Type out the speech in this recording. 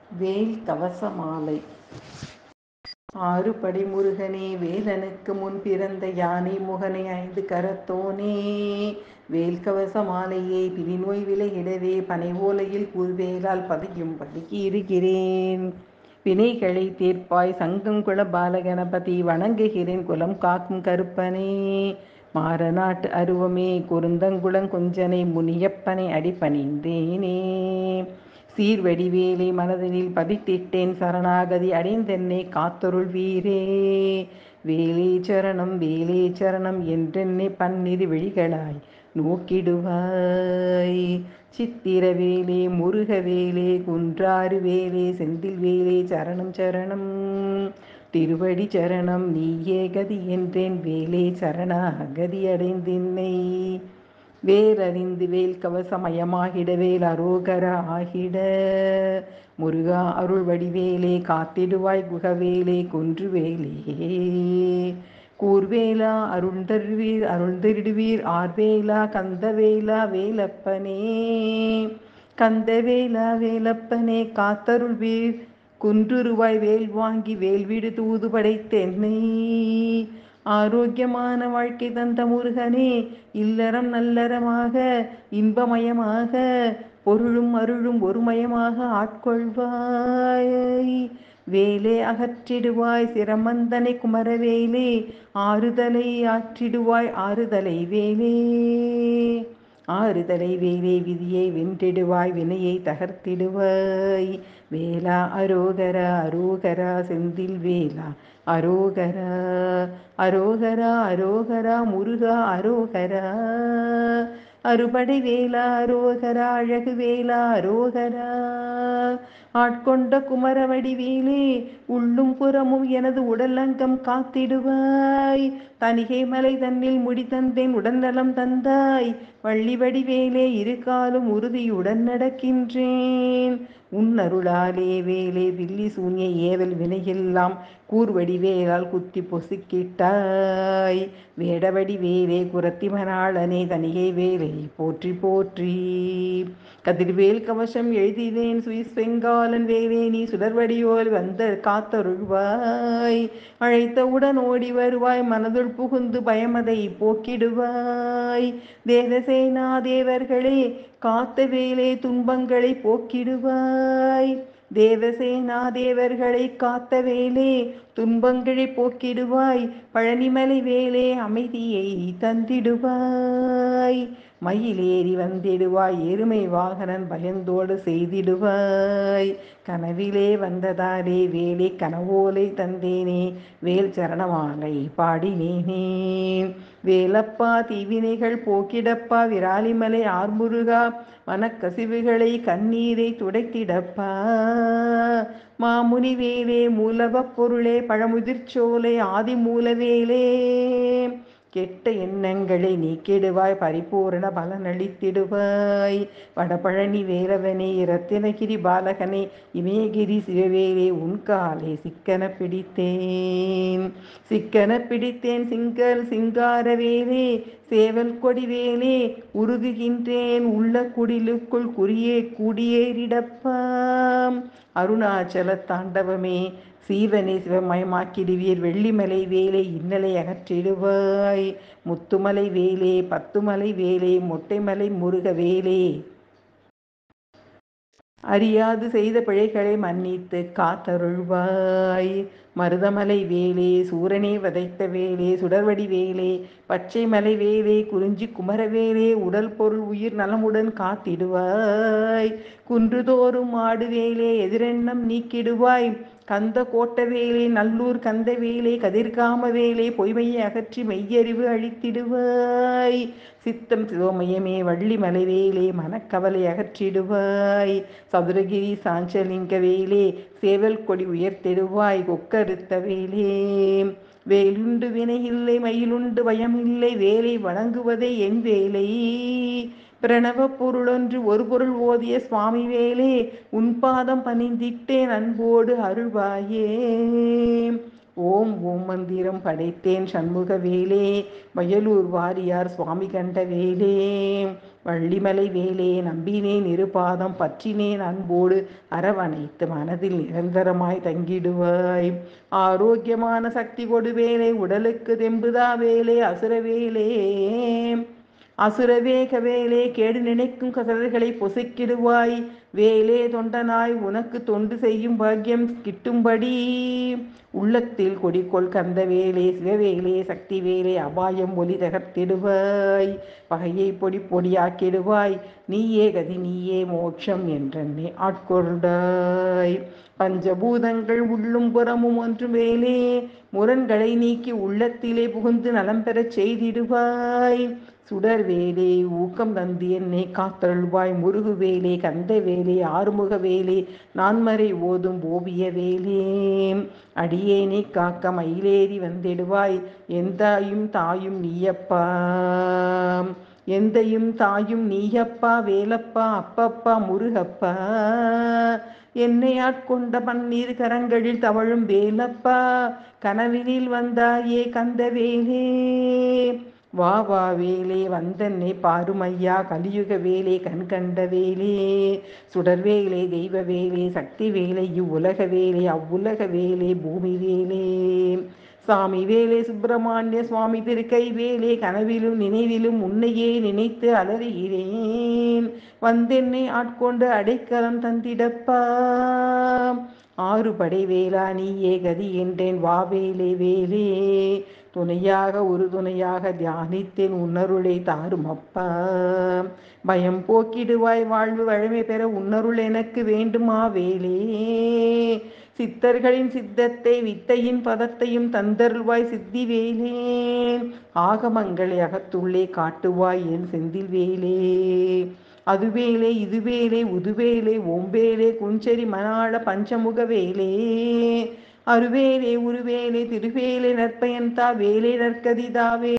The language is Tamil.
வேல் கவசமாலை ஆறுபடை முருகனே வேலனுக்கு முன் பிறந்த யானை முகனை ஐந்து கரத்தோனே வேல் கவச மாலையை பிரிநோய் விலகிடவே பனை ஓலையில் கூர்வேலால் பதியும் பதுக்கி இருக்கிறேன் வினைகளை தீர்ப்பாய் சங்கங்குள பாலகணபதி வணங்குகிறேன் குலம் காக்கும் கருப்பனே மாறநாட்டு அருவமே குருந்தங்குளங் கொஞ்சனை முனியப்பனை அடிபணிந்தேனே சீர்வடிவேலை மனதினில் பதித்திட்டேன் சரணாகதி அடைந்தென்னை காத்தொருள் வீரே வேலே சரணம் வேலே சரணம் என்றென்னை பன்னிரு விழிகளாய் நோக்கிடுவாய் சித்திர வேலே முருக வேலே குன்றாறு வேலே செந்தில் வேலே சரணம் சரணம் திருவடி சரணம் நீயே கதி என்றேன் வேலே சரணா கதி அடைந்தின்னை வேலறிந்து வேல் கவசமயமாகிட வேல் அரோகர ஆகிட முருகா அருள் வடிவேலே காத்திடுவாய் குகவேலே குன்றுவேலே கூர்வேலா அருள்தருவீர் அருள்தருடுவீர் ஆர்வேலா கந்தவேலா வேலப்பனே கந்தவேலா வேலப்பனே காத்தருள்வீர் குன்றுருவாய் வேல் வாங்கி வேல்விடு தூது படைத்தென்னை ஆரோக்கியமான வாழ்க்கை தந்த முருகனே இல்லறம் நல்லறமாக இன்பமயமாக பொருளும் அருளும் ஒருமயமாக ஆட்கொள்வாய் வேலே அகற்றிடுவாய் சிரமந்தனை குமரவேலே ஆறுதலை ஆற்றிடுவாய் ஆறுதலை வேலே ஆறுதலை வேலே விதியை வென்றிடுவாய் வினையை தகர்த்திடுவாய் வேலா அரோகரா அரோகரா செந்தில் வேலா அரோகரா அரோகரா அரோகரா முருகா அரோகரா அறுபடை வேலா அரோகரா அழகு வேலா அரோகரா ஆட்கொண்ட குமரவடி வேலே உள்ளும் புறமும் எனது உடலங்கம் காத்திடுவாய் தனிகை மலை தன்னில் முடி தந்தேன் உடல்நலம் தந்தாய் வள்ளிவடி வேலே இரு காலும் உறுதியுடன் நடக்கின்றேன் உன் அருளாலே வேலே வில்லி சூன்ய ஏவல் வினையெல்லாம் கூர்வடி வேலால் குத்தி பொசுக்கிட்டாய் வேடவடி வேலே குரத்தி மணாளனே தனிகை வேலை போற்றி போற்றி கதிர்வேல் கவசம் எழுதினேன் சுவிஸ் பெங்காலன் வேலே நீ சுடர்வடியோல் வந்த காத்தருள்வாய் அழைத்தவுடன் ஓடி வருவாய் மனதுள் புகுந்து பயமதை போக்கிடுவாய் தேவசேனா தேவர்களே காத்த வேலே துன்பங்களை போக்கிடுவாய் தேவசேனா தேவர்களை காத்த வேலே துன்பங்களை போக்கிடுவாய் பழனிமலை வேலே அமைதியை தந்திடுவாய் மயிலேறி வந்திடுவாய் எருமை வாகனன் பயந்தோடு செய்திடுவாய் கனவிலே வந்ததாலே வேலை கனவோலை தந்தேனே வேல் சரணமாலை பாடினேனே வேலப்பா தீவினைகள் போக்கிடப்பா விராலிமலை ஆர்முருகா மனக்கசிவுகளை கண்ணீரை துடைத்திடப்பா மாமுனி வேலே மூலவ பொருளே பழமுதிர்ச்சோலை ஆதி மூலவேலே கெட்ட எண்ணங்களை நீக்கிடுவாய் பரிபூரண பலனளித்திடுவாய் வடபழனி வேலவனே ரத்தினகிரி பாலகனே இமயகிரி சிவவேலே உன் காலை சிக்கன பிடித்தேன் சிக்கன பிடித்தேன் சிங்கல் சிங்கார வேலே சேவல் கொடி வேலே உருகுகின்றேன் உள்ள குடிலுக்குள் குறியே குடியேறிடப்பாம் அருணாச்சல தாண்டவமே சீவனை சிவமயமாக்கிடுவீர் வெள்ளிமலை வேலை இன்னலை அகற்றிடுவாய் முத்துமலை வேலே பத்துமலை வேலே மொட்டைமலை முருக வேலே அறியாது செய்த பிழைகளை மன்னித்து காத்தருள்வாய் மருதமலை வேலே சூரனே வதைத்த வேலே சுடர்வடி வேலே பச்சை மலை வேலே குறிஞ்சி குமரவேலே உடல் பொருள் உயிர் நலமுடன் காத்திடுவாய் குன்றுதோறும் ஆடு வேலே எதிரெண்ணம் நீக்கிடுவாய் கந்த கோட்ட வேலே நல்லூர் கந்த வேலே கதிர்காம வேலே பொய்மையை அகற்றி மெய்யறிவு அழித்திடுவாய் சித்தம் சிவமயமே வள்ளி மலைவேலே மனக்கவலை அகற்றிடுவாய் சதுரகிரி சாஞ்சலிங்க வேலே சேவல் கொடி உயர்த்திடுவாய் கொக்கறுத்த வேலே வேலுண்டு வினையில்லை மயிலுண்டு பயமில்லை வேலை வணங்குவதே என் வேலை பிரணவ பொருளொன்று ஒரு பொருள் ஓதிய சுவாமி வேலே உன் பாதம் பணிந்திட்டேன் அன்போடு அருள்வாயே ஓம் ஓம் மந்திரம் படைத்தேன் சண்முக வேலே வயலூர் வாரியார் சுவாமி கண்ட வேலே வள்ளிமலை வேலே நம்பினேன் இருபாதம் பற்றினேன் அன்போடு அரவணைத்து மனதில் நிரந்தரமாய் தங்கிடுவாய் ஆரோக்கியமான சக்தி கொடு வேலை உடலுக்கு தெம்புதா வேலே அசுர வேலே அசுரவேக வேலே கேடு நினைக்கும் கசடர்களை பொசுக்கிடுவாய் வேலே தொண்டனாய் உனக்கு தொண்டு செய்யும் பாக்கியம் கிட்டும்படி உள்ளத்தில் கொடிக்கொள் கந்த வேலே சிவவேலே சக்தி வேலே அபாயம் ஒலி தகர்த்திடுவாய் பகையை பொடி பொடியாக்கிடுவாய் நீயே கதி நீயே மோட்சம் என்றென்னே ஆட்கொண்டாய் பஞ்சபூதங்கள் உள்ளும் புறமும் ஒன்று வேலே முரண்களை நீக்கி உள்ளத்திலே புகுந்து நலம் பெறச் செய்திடுவாய் சுடர் வேலே ஊக்கம் தந்து என்னை காத்தருள்வாய் முருகு வேலே கந்த வேலே ஆறுமுக வேலே நான்மறை ஓதும் ஓவிய வேலே அடியேனை காக்க மயிலேறி வந்திடுவாய் எந்தாயும் தாயும் நீயப்பா எந்தையும் தாயும் நீயப்பா வேலப்பா அப்பப்பா முருகப்பா என்னை ஆட்கொண்ட பன்னீர் கரங்களில் தவழும் வேலப்பா கனவினில் வந்தாயே கந்த வேலே வா வா வேலே வந்தன்னை பாருமையா கலியுக வேலே கண் கண்ட வேலே சுடர் வேலே தெய்வ வேலே சக்தி வேலை இவ்வுலக வேலே அவ்வுலக வேலே பூமி வேலே சாமி வேலே சுப்பிரமணிய சுவாமி திருக்கை வேலே கனவிலும் நினைவிலும் உன்னையே நினைத்து அலறுகிறேன் வந்தென்னை ஆட்கொண்டு அடைக்கலம் தந்திடப்பா ஆறு படை வேளா நீயே கதி என்றேன் வா வேலே வேலே துணையாக ஒரு துணையாக தியானித்தேன் உன்னருளை தாரும் அப்பா பயம் போக்கிடுவாய் வாழ்வு வழமை பெற உன்னருள் எனக்கு வேண்டுமா வேலே சித்தர்களின் சித்தத்தை வித்தையின் பதத்தையும் தந்தருள்வாய் சித்தி வேலே ஆகமங்களை அகத்துள்ளே காட்டுவாய் என் செந்தில் வேலே அதுவேலே இதுவேலே உதுவேலே ஓம்பேலே குஞ்சரி மணாள பஞ்சமுக வேலே அருவேலே உருவேலே திருவேலே நற்பயன்தா வேலே நற்கதிதாவே